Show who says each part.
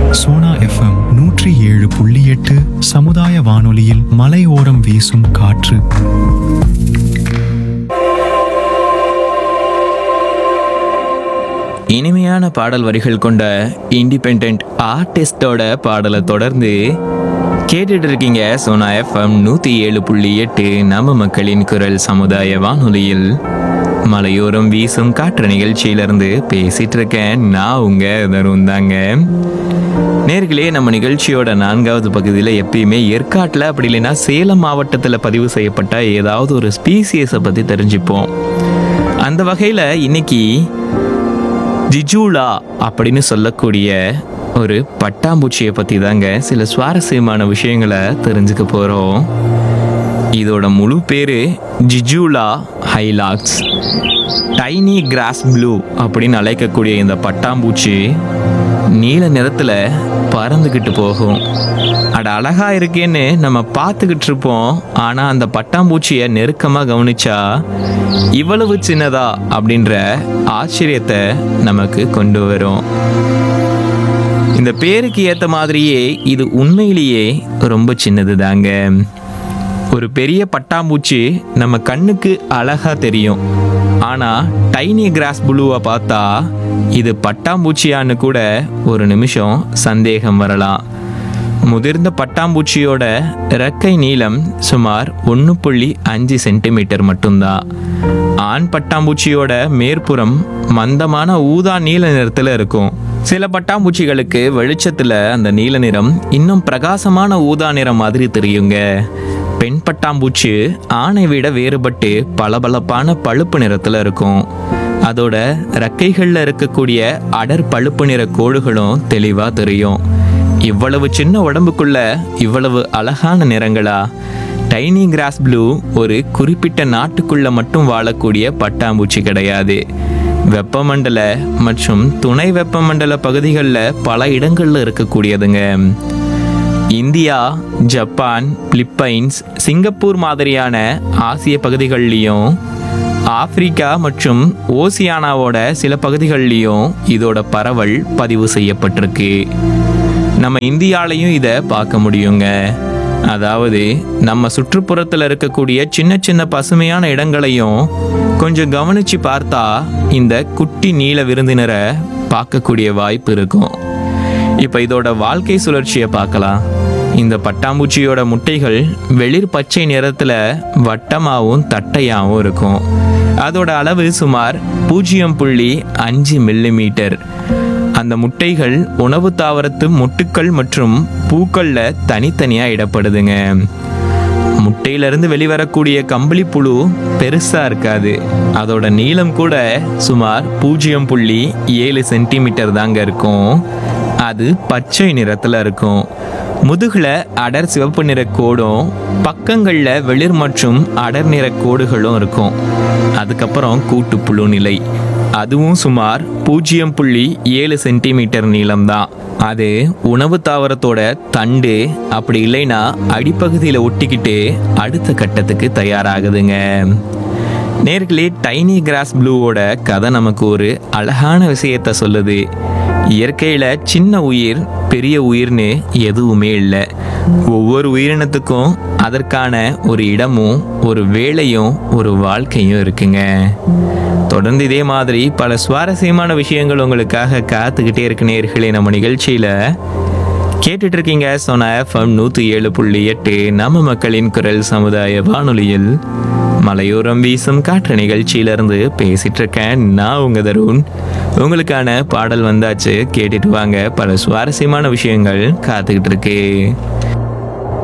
Speaker 1: Sona FM நூற்றி ஏழு புள்ளி எட்டு சமுதாய வானொலியில் மலையோரம் வீசும் காற்று
Speaker 2: இனிமையான பாடல் வரிகள் கொண்ட இண்டிபெண்ட் ஆர்டிஸ்டோட பாடலை தொடர்ந்து கேட்டுட்டு இருக்கீங்க சோனா எஃப்எம் நூற்றி ஏழு புள்ளி எட்டு நம்ம மக்களின் குரல் சமுதாய வானொலியில் மலையோரம் வீசும் காற்று நிகழ்ச்சியிலிருந்து பேசிட்டு இருக்கேன் நான் உங்க தருண் தாங்க நேர்களே நம்ம நிகழ்ச்சியோட நான்காவது பகுதியில் எப்பயுமே ஏற்காட்டில் அப்படி இல்லைன்னா சேலம் மாவட்டத்தில் பதிவு செய்யப்பட்ட ஏதாவது ஒரு ஸ்பீசியஸை பற்றி தெரிஞ்சுப்போம் அந்த வகையில் இன்னைக்கு ஜிஜூலா அப்படின்னு சொல்லக்கூடிய ஒரு பட்டாம்பூச்சியை பற்றி தாங்க சில சுவாரஸ்யமான விஷயங்களை தெரிஞ்சுக்க போகிறோம் இதோட முழு பேர் Zizula hylax tiny grass blue அப்படின்னு அழைக்கக்கூடிய இந்த பட்டாம்பூச்சி நீல நிறத்தில் பறந்துக்கிட்டு போகும் அட அழகா இருக்கேன்னு நம்ம பார்த்துக்கிட்டு இருப்போம் ஆனால் அந்த பட்டாம்பூச்சியை நெருக்கமாக கவனிச்சா இவ்வளவு சின்னதா அப்படின்ற ஆச்சரியத்தை நமக்கு கொண்டு வரும் இந்த பேருக்கு ஏற்ற மாதிரியே இது உண்மையிலேயே ரொம்ப சின்னது தாங்க ஒரு பெரிய பட்டாம்பூச்சி நம்ம கண்ணுக்கு அழகா தெரியும் ஆனா டைனி கிராஸ் புளுவை பார்த்தா இது பட்டாம்பூச்சியான்னு கூட ஒரு நிமிஷம் சந்தேகம் வரலாம் முதிர்ந்த பட்டாம்பூச்சியோட இறக்கை நீளம் சுமார் ஒன்று புள்ளி அஞ்சு சென்டிமீட்டர் மட்டும்தான் ஆண் பட்டாம்பூச்சியோட மேற்புறம் மந்தமான ஊதா நீல நிறத்தில் இருக்கும் சில பட்டாம்பூச்சிகளுக்கு வெளிச்சத்தில் அந்த நீல நிறம் இன்னும் பிரகாசமான ஊதா நிறம் மாதிரி தெரியுங்க பெண் பட்டாம்பூச்சி ஆணை விட வேறுபட்டு பளபளப்பான பழுப்பு நிறத்தில் இருக்கும் அதோட ரெக்கைகளில் இருக்கக்கூடிய அடர் பழுப்பு நிற கோடுகளும் தெளிவாக தெரியும் இவ்வளவு சின்ன உடம்புக்குள்ள இவ்வளவு அழகான நிறங்களா டைனி கிராஸ் ப்ளூ ஒரு குறிப்பிட்ட நாட்டுக்குள்ள மட்டும் வாழக்கூடிய பட்டாம்பூச்சி கிடையாது வெப்பமண்டல மற்றும் துணை வெப்பமண்டல பகுதிகளில் பல இடங்கள்ல இருக்கக்கூடியதுங்க இந்தியா ஜப்பான் பிலிப்பைன்ஸ் சிங்கப்பூர் மாதிரியான ஆசிய பகுதிகள்லையும் ஆப்பிரிக்கா மற்றும் ஓசியானாவோட சில பகுதிகள்லையும் இதோட பரவல் பதிவு செய்யப்பட்டிருக்கு நம்ம இந்தியாலையும் இதை பார்க்க முடியுங்க அதாவது நம்ம சுற்றுப்புறத்தில் இருக்கக்கூடிய சின்ன சின்ன பசுமையான இடங்களையும் கொஞ்சம் கவனிச்சு பார்த்தா இந்த குட்டி நீல விருந்தினரை பார்க்கக்கூடிய வாய்ப்பு இருக்கும் இப்போ இதோட வாழ்க்கை சுழற்சியை பார்க்கலாம் இந்த பட்டாம்பூச்சியோட முட்டைகள் வெளிர் பச்சை நிறத்தில் வட்டமாகவும் தட்டையாகவும் இருக்கும் அதோட அளவு சுமார் பூஜ்ஜியம் புள்ளி அஞ்சு மில்லிமீட்டர் அந்த முட்டைகள் உணவு தாவரத்து மொட்டுக்கள் மற்றும் பூக்கள்ல தனித்தனியா இடப்படுதுங்க முட்டையிலிருந்து வெளிவரக்கூடிய கம்பளி புழு பெருசா இருக்காது அதோட நீளம் கூட சுமார் பூஜ்ஜியம் புள்ளி ஏழு சென்டிமீட்டர் தாங்க இருக்கும் அது பச்சை நிறத்துல இருக்கும் முதுகுல அடர் சிவப்பு நிற கோடும் பக்கங்கள்ல வெளிர் மற்றும் அடர் நிற கோடுகளும் இருக்கும் அதுக்கப்புறம் கூட்டுப்புழு நிலை அதுவும் சுமார் பூஜ்ஜியம் புள்ளி ஏழு சென்டிமீட்டர் நீளம்தான் அது உணவு தாவரத்தோட தண்டு அப்படி இல்லைன்னா அடிப்பகுதியில் ஒட்டிக்கிட்டு அடுத்த கட்டத்துக்கு தயாராகுதுங்க நேர்களே டைனி கிராஸ் ப்ளூவோட கதை நமக்கு ஒரு அழகான விஷயத்த சொல்லுது இயற்கையில சின்ன உயிர் பெரிய உயிர்னு எதுவுமே இல்லை ஒவ்வொரு உயிரினத்துக்கும் அதற்கான ஒரு இடமும் ஒரு வேலையும் ஒரு வாழ்க்கையும் இருக்குங்க தொடர்ந்து இதே மாதிரி பல சுவாரஸ்யமான விஷயங்கள் உங்களுக்காக காத்துக்கிட்டே இருக்கு நேர்களே நம்ம நிகழ்ச்சியில கேட்டுட்டு இருக்கீங்க சோனா எஃப்எம் நூற்றி ஏழு புள்ளி எட்டு நம்ம மக்களின் குரல் சமுதாய வானொலியில் மலையோரம் வீசும் காற்று நிகழ்ச்சியிலிருந்து பேசிட்டு இருக்கேன் நான் உங்க தருண் உங்களுக்கான பாடல் வந்தாச்சு கேட்டுட்டு வாங்க பல சுவாரஸ்யமான விஷயங்கள் காத்துக்கிட்டு இருக்கு